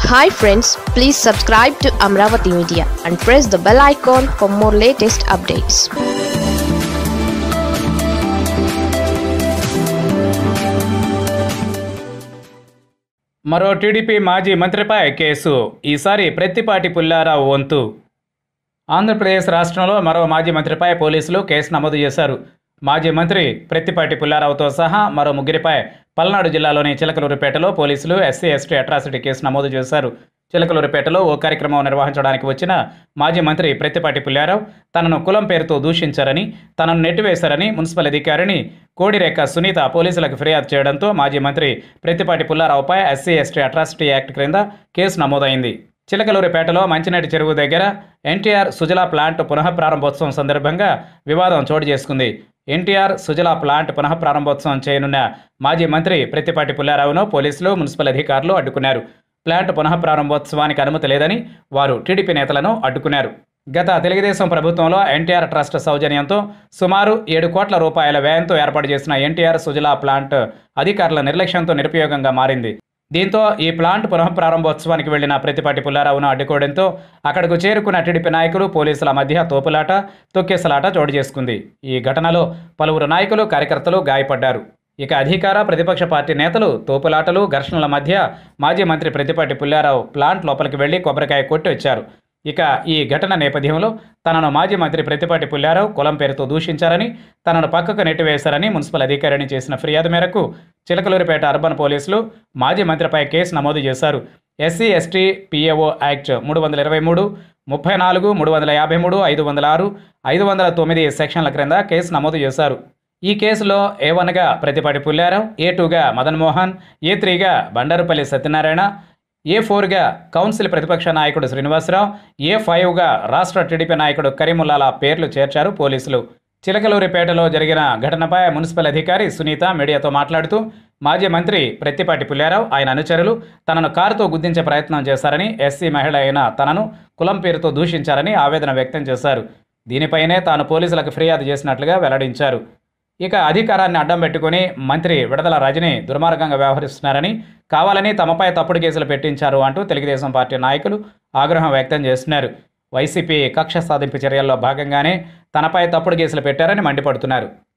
hi friends please subscribe to Amaravati media and press the bell icon for more latest updates మరో టీడీపీ మాజీ మంత్రిపై case ఈసారి ప్రత్తిపాటి పుల్లారావు వంతు ఆంధ్రప్రదేశ్ రాష్ట్రంలో మరో మాజీ మంత్రిపై పోలీసులు కేసు నమోదు చేశారు మాజీ మంత్రి ప్రత్తిపాటి పుల్లారావుతో సహా మరో ముగ్గురిపై పల్నాడు జిల్లాలోని చిలకలూరుపేటలో పోలీసులు ఎస్సీ ఎస్టీ అట్రాసిటీ కేసు నమోదు చేశారు చిలకలూరుపేటలో ఓ కార్యక్రమం నిర్వహించడానికి వచ్చిన మాజీ మంత్రి ప్రత్తిపాటి పుల్లారావు తనను కులం పేరుతో దూషించారని తనను నెట్టివేశారని మున్సిపల్ అధికారిని కోడిరేఖ సునీత పోలీసులకు ఫిర్యాదు చేయడంతో మాజీ మంత్రి ప్రత్తిపాటి పుల్లారావుపై ఎస్సీ ఎస్టీ అట్రాసిటీ యాక్ట్ క్రింద కేసు నమోదైంది చిలకలూరిపేటలో మంచినీటి చెరువు దగ్గర ఎన్టీఆర్ సుజలా ప్లాంట్ పునః ప్రారంభోత్సవం సందర్భంగా వివాదం చోటు చేసుకుంది ఎన్టీఆర్ సుజలా ప్లాంట్ పునః ప్రారంభోత్సవం చేయనున్న మాజీ మంత్రి ప్రత్తిపాటి పుల్లారావును పోలీసులు మున్సిపల్ అధికారులు అడ్డుకున్నారు ప్లాంట్ పునః ప్రారంభోత్సవానికి అనుమతి లేదని వారు టీడీపీ నేతలను అడ్డుకున్నారు గత తెలుగుదేశం ప్రభుత్వంలో ఎన్టీఆర్ ట్రస్ట్ సౌజన్యంతో సుమారు ఏడు కోట్ల రూపాయల వ్యయంతో ఏర్పాటు చేసిన ఎన్టీఆర్ సుజలా ప్లాంట్ అధికారుల నిర్లక్ష్యంతో నిరుపయోగంగా మారింది దీంతో ఈ ప్లాంట్ పునః ప్రారంభోత్సవానికి వెళ్లిన ప్రతిపాటి పుల్లారావును అడ్డుకోవడంతో అక్కడకు చేరుకున్న టీడీపీ నాయకులు పోలీసుల మధ్య తోపులాట తొక్కేసలాట చోటు చేసుకుంది ఈ ఘటనలో పలువురు నాయకులు కార్యకర్తలు గాయపడ్డారు ఇక అధికార ప్రతిపక్ష పార్టీ నేతలు తోపులాటలు ఘర్షణల మధ్య మాజీ మంత్రి ప్రతిపాటి పుల్లారావు ప్లాంట్ లోపలికి వెళ్లి కొబ్బరికాయ కొట్టి వచ్చారు ఇక ఈ ఘటన నేపథ్యంలో తనను మాజీ మంత్రి ప్రతిపాటి పుల్లారావు కులం పేరుతో దూషించారని తనను పక్కకు నెట్టివేశారని మున్సిపల్ అధికారిని చేసిన ఫిర్యాదు మేరకు చిలకలూరిపేట అర్బన్ పోలీసులు మాజీ మంత్రిపై కేసు నమోదు చేశారు ఎస్సీ ఎస్టీ పిఏఓ యాక్ట్ మూడు వందల ఇరవై మూడు ముప్పై నాలుగు మూడు వందల యాభై మూడు ఐదు వందల ఆరు ఐదు వందల తొమ్మిది సెక్షన్ల క్రింద కేసు నమోదు చేశారు ఈ కేసులో ఏ వన్గా ప్రతిపాటి పుల్లారావు ఏ టూగా మదన్ మోహన్ ఏ త్రీగా బండారుపల్లి సత్యనారాయణ ఏ ఫోర్గా కౌన్సిల్ ప్రతిపక్ష నాయకుడు శ్రీనివాసరావు ఏ ఫైవ్గా రాష్ట్ర టీడీపీ నాయకుడు కరీముల్లాల పేర్లు చేర్చారు పోలీసులు చిలకలూరిపేటలో జరిగిన ఘటనపై మున్సిపల్ అధికారి సునీత మీడియాతో మాట్లాడుతూ మాజీ మంత్రి ప్రత్తిపాటి పుల్లారావు ఆయన అనుచరులు తనను కారుతో గుద్దించే ప్రయత్నం చేశారని ఎస్సీ మహిళ అయిన తనను కులం పేరుతో దూషించారని ఆవేదన వ్యక్తం చేశారు దీనిపైనే తాను పోలీసులకు ఫిర్యాదు చేసినట్లుగా వెల్లడించారు ఇక అధికారాన్ని అడ్డం పెట్టుకుని మంత్రి విడదల రజని దుర్మార్గంగా వ్యవహరిస్తున్నారని కావాలని తమపై తప్పుడు కేసులు పెట్టించారు అంటూ తెలుగుదేశం పార్టీ నాయకులు ఆగ్రహం వ్యక్తం చేస్తున్నారు వైసీపీ కక్ష సాధింపు చర్యల్లో భాగంగానే తనపై తప్పుడు కేసులు పెట్టారని మండిపడుతున్నారు